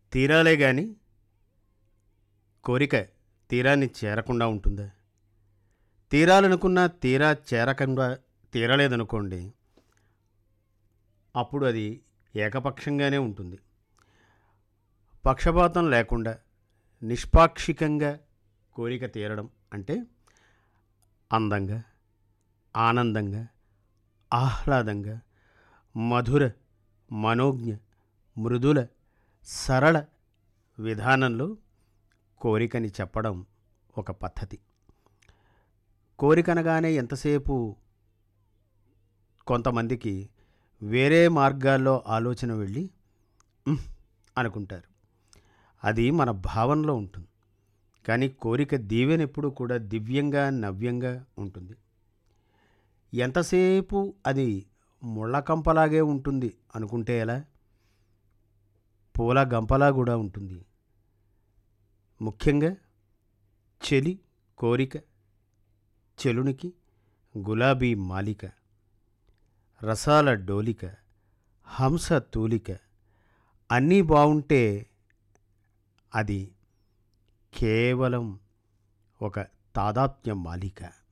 తీరాలే గాని కోరిక తీరాన్ని చేరకుండా ఉంటుందా తీరాలనుకున్నా తీరా చేరకుండా తీరలేదనుకోండి అప్పుడు అది ఏకపక్షంగానే ఉంటుంది పక్షపాతం లేకుండా నిష్పాక్షికంగా కోరిక తీరడం అంటే అందంగా ఆనందంగా ఆహ్లాదంగా మధుర మనోజ్ఞ మృదుల సరళ విధానంలో కోరికని చెప్పడం ఒక పద్ధతి కోరికనగానే ఎంతసేపు కొంతమందికి వేరే మార్గాల్లో ఆలోచన వెళ్ళి "ఉమ్" అనుకుంటారు అది మన భావనలో ఉంటుంది కానీ కోరిక దీవెనెప్పుడు కూడా దివ్యంగా నవ్యంగా ఉంటుంది ఎంతసేపు అది ముళ్ళకంపలాగే ఉంటుంది అనుకుంటే ఎలా పూల గంపలా కూడా ఉంటుంది ముఖ్యంగా చెలి కోరిక చెలునికి గులాబీ మాలిక రసాల డోలిక హంస తూలిక అన్నీ బావుంటే అది కేవలం ఒక తాదాత్మ్య మాలిక